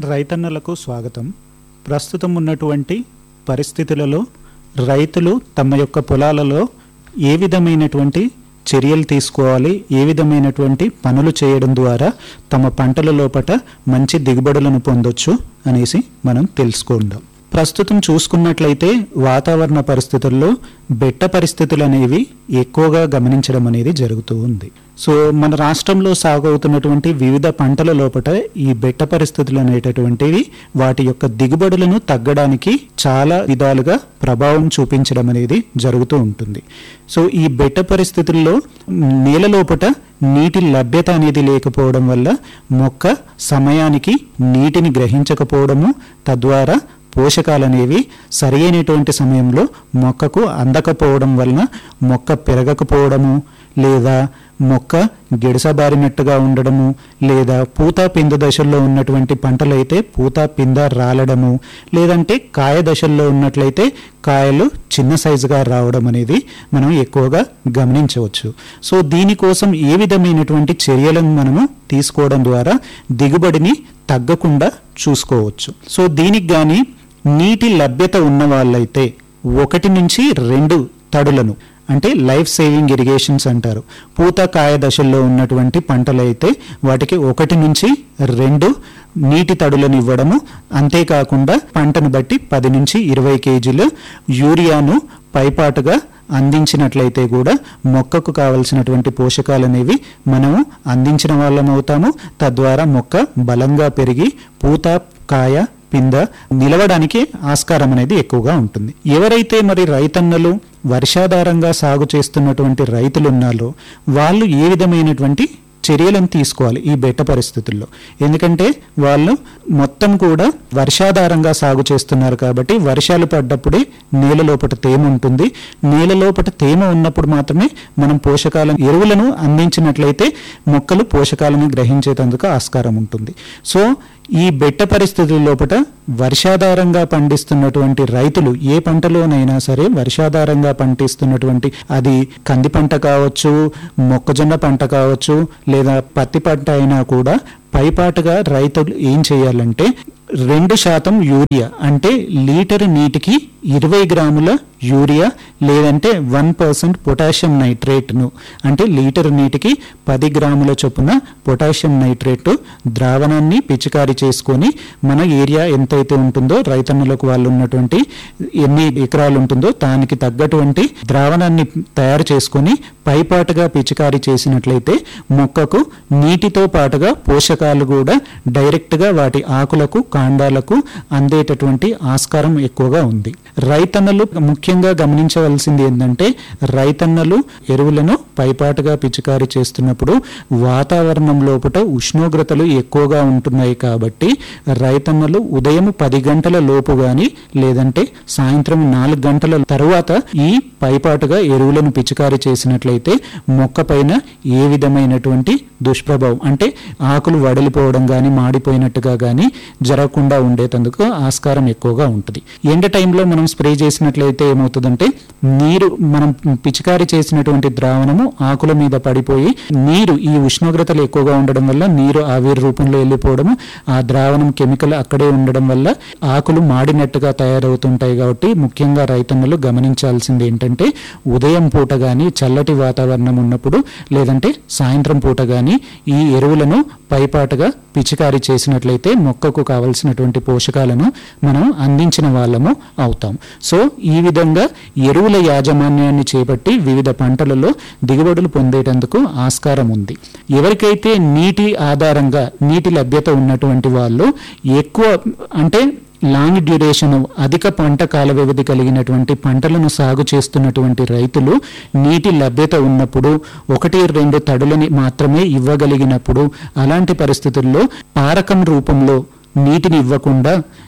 రైతన్నలకు స్వాగతం ప్రస్తుతం ఉన్నటువంటి పరిస్థితులలో రైతులు తమ యొక్క పొలాలలో ఏ విధమైనటువంటి చర్యలు తీసుకోవాలి ఏ విధమైనటువంటి పనులు చేయడం ద్వారా తమ పంటల లోపట మంచి దిగుబడులను పొందొచ్చు అనేసి మనం తెలుసుకుందాం ప్రస్తుతం చూసుకున్నట్లయితే వాతావరణ పరిస్థితుల్లో బెట్ట పరిస్థితులు అనేవి ఎక్కువగా గమనించడం అనేది జరుగుతూ ఉంది సో మన రాష్ట్రంలో సాగు అవుతున్నటువంటి వివిధ పంటల లోపల ఈ బెట్ట పరిస్థితులు అనేటటువంటివి వాటి యొక్క దిగుబడులను తగ్గడానికి చాలా విధాలుగా ప్రభావం చూపించడం అనేది జరుగుతూ ఉంటుంది సో ఈ బెట్ట పరిస్థితుల్లో నేల లోపట నీటి లభ్యత అనేది లేకపోవడం వల్ల మొక్క సమయానికి నీటిని గ్రహించకపోవడము తద్వారా పోషకాలు అనేవి సరైనటువంటి సమయంలో మొక్కకు అందకపోవడం వలన మొక్క పెరగకపోవడము లేదా మొక్క గిడసబారినట్టుగా ఉండడము లేదా పూత పింద దశల్లో ఉన్నటువంటి పంటలైతే పూత పింద రాలడము లేదంటే కాయ దశల్లో ఉన్నట్లయితే కాయలు చిన్న సైజుగా రావడం అనేది మనం ఎక్కువగా గమనించవచ్చు సో దీనికోసం ఏ విధమైనటువంటి చర్యలను మనము తీసుకోవడం ద్వారా దిగుబడిని తగ్గకుండా చూసుకోవచ్చు సో దీనికి కానీ నీటి లభ్యత ఉన్న వాళ్ళైతే ఒకటి నుంచి రెండు తడులను అంటే లైఫ్ సేవింగ్ ఇరిగేషన్స్ అంటారు పూత కాయ దశల్లో ఉన్నటువంటి పంటలైతే వాటికి ఒకటి నుంచి రెండు నీటి తడులను ఇవ్వడము అంతేకాకుండా పంటను బట్టి పది నుంచి ఇరవై కేజీలు యూరియాను పైపాటుగా అందించినట్లయితే కూడా మొక్కకు కావలసినటువంటి పోషకాలు అనేవి మనము అందించిన వాళ్ళం అవుతాము తద్వారా మొక్క బలంగా పెరిగి పూత కాయ పింద నిలవడానికి ఆస్కారం అనేది ఎక్కువగా ఉంటుంది ఎవరైతే మరి రైతన్నలు వర్షాధారంగా సాగు చేస్తున్నటువంటి రైతులు ఉన్నారో వాళ్ళు ఏ విధమైనటువంటి చర్యలను తీసుకోవాలి ఈ బెట్ట పరిస్థితుల్లో ఎందుకంటే వాళ్ళు మొత్తం కూడా వర్షాధారంగా సాగు చేస్తున్నారు కాబట్టి వర్షాలు పడ్డప్పుడే నేల లోపల తేమ ఉంటుంది నేల లోపల తేమ ఉన్నప్పుడు మాత్రమే మనం పోషకాలను ఎరువులను అందించినట్లయితే మొక్కలు పోషకాలను గ్రహించేందుకు ఆస్కారం ఉంటుంది సో ఈ బెట్ట పరిస్థితుల లోపల వర్షాధారంగా పండిస్తున్నటువంటి రైతులు ఏ పంటలోనైనా సరే వర్షాధారంగా పండిస్తున్నటువంటి అది కంది పంట కావచ్చు మొక్కజొన్న పంట కావచ్చు లేదా పత్తి పంట అయినా కూడా పైపాటుగా రైతులు ఏం చేయాలంటే రెండు శాతం యూరియా అంటే లీటర్ నీటికి ఇరవై గ్రాముల యూరియా లేదంటే వన్ పర్సెంట్ పొటాషియం నైట్రేట్ను అంటే లీటర్ నీటికి పది గ్రాముల చొప్పున పొటాషియం నైట్రేట్ ద్రావణాన్ని పిచికారి చేసుకొని మన ఏరియా ఎంతైతే ఉంటుందో రైతన్నులకు వాళ్ళు ఉన్నటువంటి ఎన్ని ఎకరాలు ఉంటుందో దానికి తగ్గటువంటి ద్రావణాన్ని తయారు చేసుకొని పైపాటుగా పిచికారి చేసినట్లయితే మొక్కకు నీటితో పాటుగా పోషకాలు కూడా డైరెక్ట్గా వాటి ఆకులకు కాండాలకు అందేటటువంటి ఆస్కారం ఎక్కువగా ఉంది రైతన్నలు ముఖ్యంగా గమనించవలసింది ఏంటంటే రైతన్నలు ఎరువులను పైపాటుగా పిచికారి చేస్తున్నప్పుడు వాతావరణం లోపల ఉష్ణోగ్రతలు ఎక్కువగా ఉంటున్నాయి కాబట్టి రైతన్నలు ఉదయం పది గంటల లోపు గాని లేదంటే సాయంత్రం నాలుగు గంటల తరువాత ఈ పైపాటుగా ఎరువులను పిచికారి చేసినట్లయితే మొక్క పైన ఏ విధమైనటువంటి దుష్ప్రభావం అంటే ఆకులు వడలిపోవడం కానీ మాడిపోయినట్టుగా కానీ జరగకుండా ఉండేటందుకు ఆస్కారం ఎక్కువగా ఉంటుంది ఎండ టైంలో మనం స్ప్రే చేసినట్లయితే ఏమవుతుందంటే నీరు మనం పిచికారి చేసినటువంటి ద్రావణము ఆకుల మీద పడిపోయి నీరు ఈ ఉష్ణోగ్రతలు ఎక్కువగా ఉండడం వల్ల నీరు ఆవిరి రూపంలో వెళ్ళిపోవడము ఆ ద్రావణం కెమికల్ అక్కడే ఉండడం వల్ల ఆకులు మాడినట్టుగా తయారవుతుంటాయి కాబట్టి ముఖ్యంగా రైతన్నలు గమనించాల్సింది ఏంటంటే ఉదయం పూట కానీ చల్లటి వాతావరణం ఉన్నప్పుడు లేదంటే సాయంత్రం పూట కానీ ఈ ఎరువులను పైపాటుగా పిచికారి చేసినట్లయితే మొక్కకు కావలసినటువంటి పోషకాలను మనం అందించిన వాళ్ళము అవుతాం సో ఈ విధంగా ఎరువుల యాజమాన్యాన్ని చేపట్టి వివిధ పంటలలో దిగుబడులు పొందేటందుకు ఆస్కారం ఉంది ఎవరికైతే నీటి ఆధారంగా నీటి లభ్యత ఉన్నటువంటి వాళ్ళు ఎక్కువ అంటే లాంగ్ డ్యూరేషన్ అధిక పంట కాల వ్యవధి కలిగినటువంటి పంటలను సాగు చేస్తున్నటువంటి రైతులు నీటి లభ్యత ఉన్నప్పుడు ఒకటి రెండు తడులని మాత్రమే ఇవ్వగలిగినప్పుడు అలాంటి పరిస్థితుల్లో పారకం రూపంలో నీటిని ఇవ్వకుండా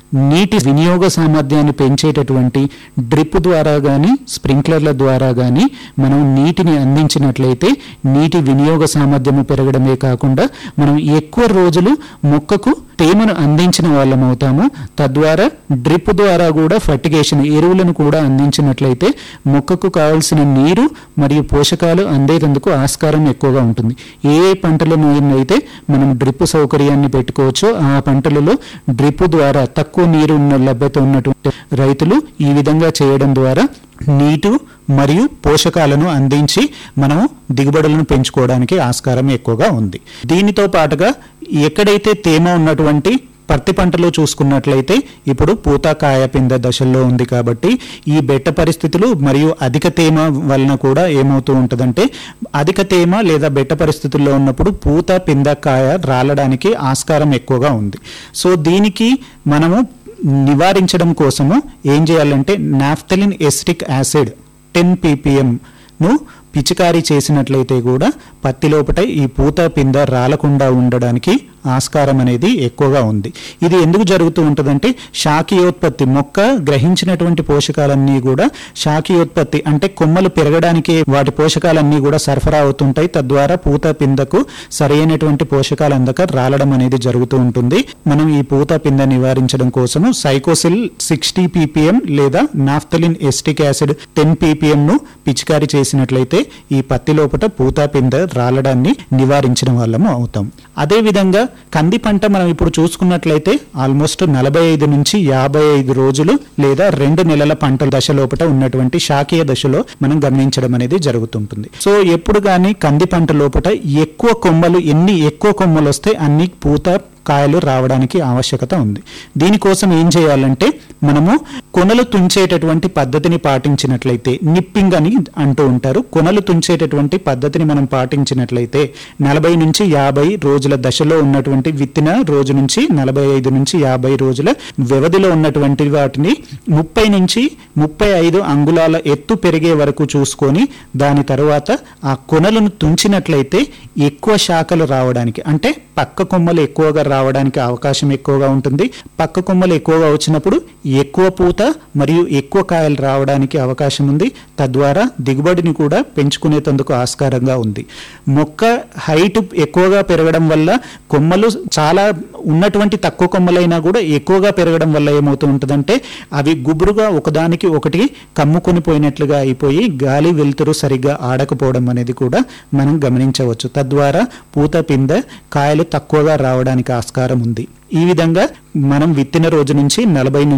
నీటి వినియోగ సామర్థ్యాన్ని పెంచేటటువంటి డ్రిప్ ద్వారా కానీ స్ప్రింక్లర్ల ద్వారా కానీ మనం నీటిని అందించినట్లయితే నీటి వినియోగ సామర్థ్యము పెరగడమే కాకుండా మనం ఎక్కువ రోజులు మొక్కకు తేమను అందించిన వాళ్ళం అవుతాము తద్వారా డ్రిప్ ద్వారా కూడా ఫర్టిగేషన్ ఎరువులను కూడా అందించినట్లయితే మొక్కకు కావాల్సిన నీరు మరియు పోషకాలు అందేందుకు ఆస్కారం ఎక్కువగా ఉంటుంది ఏ ఏ పంటలను అయితే మనం డ్రిప్ సౌకర్యాన్ని పెట్టుకోవచ్చో ఆ పంటలలో డ్రిప్ ద్వారా తక్కువ నీరు ఉన్న లభ్యత ఉన్నటువంటి రైతులు ఈ విధంగా చేయడం ద్వారా నీటు మరియు పోషకాలను అందించి మనం దిగుబడులను పెంచుకోవడానికి ఆస్కారం ఎక్కువగా ఉంది దీనితో పాటుగా ఎక్కడైతే తేమ ఉన్నటువంటి పత్తి పంటలో చూసుకున్నట్లయితే ఇప్పుడు పూత కాయ పింద దశల్లో ఉంది కాబట్టి ఈ బెట్ట పరిస్థితులు మరియు అధిక తేమ వలన కూడా ఏమవుతూ ఉంటుందంటే అధిక తేమ లేదా బెట్ట పరిస్థితుల్లో ఉన్నప్పుడు పూత పింద కాయ రాలడానికి ఆస్కారం ఎక్కువగా ఉంది సో దీనికి మనము నివారించడం కోసము ఏం చేయాలంటే నాఫ్థలిన్ ఎస్టిక్ యాసిడ్ టెన్ ను పిచికారీ చేసినట్లయితే కూడా పత్తి లోపట ఈ పూత పింద రాలకుండా ఉండడానికి ఆస్కారం అనేది ఎక్కువగా ఉంది ఇది ఎందుకు జరుగుతూ ఉంటుందంటే శాఖీయోత్పత్తి మొక్క గ్రహించినటువంటి పోషకాలన్నీ కూడా శాఖీయోత్పత్తి అంటే కొమ్మలు పెరగడానికి వాటి పోషకాలన్నీ కూడా సరఫరా అవుతుంటాయి తద్వారా పూత పిందకు సరైనటువంటి పోషకాలు అందక రాలడం అనేది జరుగుతూ ఉంటుంది మనం ఈ పూత పింద నివారించడం కోసము సైకోసిల్ సిక్స్టీ పీపీఎం లేదా naphthalene acetic acid ten PPM ను పిచికారీ చేసినట్లయితే ఈ పత్తి లోపల పూత పింద రాలడాన్ని నివారించిన వాళ్ళము అవుతాం అదే విధంగా కంది పంట మనం ఇప్పుడు చూసుకున్నట్లయితే ఆల్మోస్ట్ నలభై ఐదు నుంచి యాభై ఐదు రోజులు లేదా రెండు నెలల పంట దశ లోపల ఉన్నటువంటి శాఖీయ దశలో మనం గమనించడం అనేది జరుగుతుంటుంది సో ఎప్పుడు కానీ కంది పంట లోపల ఎక్కువ కొమ్మలు ఎన్ని ఎక్కువ కొమ్మలు వస్తే అన్ని పూత కాయలు రావడానికి ఆవశ్యకత ఉంది దీనికోసం ఏం చేయాలంటే మనము కొనలు తుంచేటటువంటి పద్ధతిని పాటించినట్లయితే నిప్పింగ్ అని అంటూ ఉంటారు కొనలు తుంచేటటువంటి పద్ధతిని మనం పాటించినట్లయితే నలభై నుంచి యాభై రోజుల దశలో ఉన్నటువంటి విత్తిన రోజు నుంచి నలభై ఐదు నుంచి యాభై రోజుల వ్యవధిలో ఉన్నటువంటి వాటిని ముప్పై నుంచి ముప్పై ఐదు అంగుళాల ఎత్తు పెరిగే వరకు చూసుకొని దాని తరువాత ఆ కొనలను తుంచినట్లయితే ఎక్కువ శాఖలు రావడానికి అంటే పక్క కొమ్మలు ఎక్కువగా రావడానికి అవకాశం ఎక్కువగా ఉంటుంది పక్క కొమ్మలు ఎక్కువగా వచ్చినప్పుడు ఎక్కువ పూత మరియు ఎక్కువ కాయలు రావడానికి అవకాశం ఉంది తద్వారా దిగుబడిని కూడా పెంచుకునేందుకు ఆస్కారంగా ఉంది మొక్క హైట్ ఎక్కువగా పెరగడం వల్ల కొమ్మలు చాలా ఉన్నటువంటి తక్కువ కొమ్మలైనా కూడా ఎక్కువగా పెరగడం వల్ల ఏమవుతూ ఉంటుందంటే అవి గుబురుగా ఒకదానికి ఒకటి కమ్ముకొని పోయినట్లుగా అయిపోయి గాలి వెలుతురు సరిగ్గా ఆడకపోవడం అనేది కూడా మనం గమనించవచ్చు తద్వారా పూత పింద కాయలు తక్కువగా రావడానికి ఆస్కారం ఉంది ఈ విధంగా మనం విత్తిన రోజు నుంచి నలభై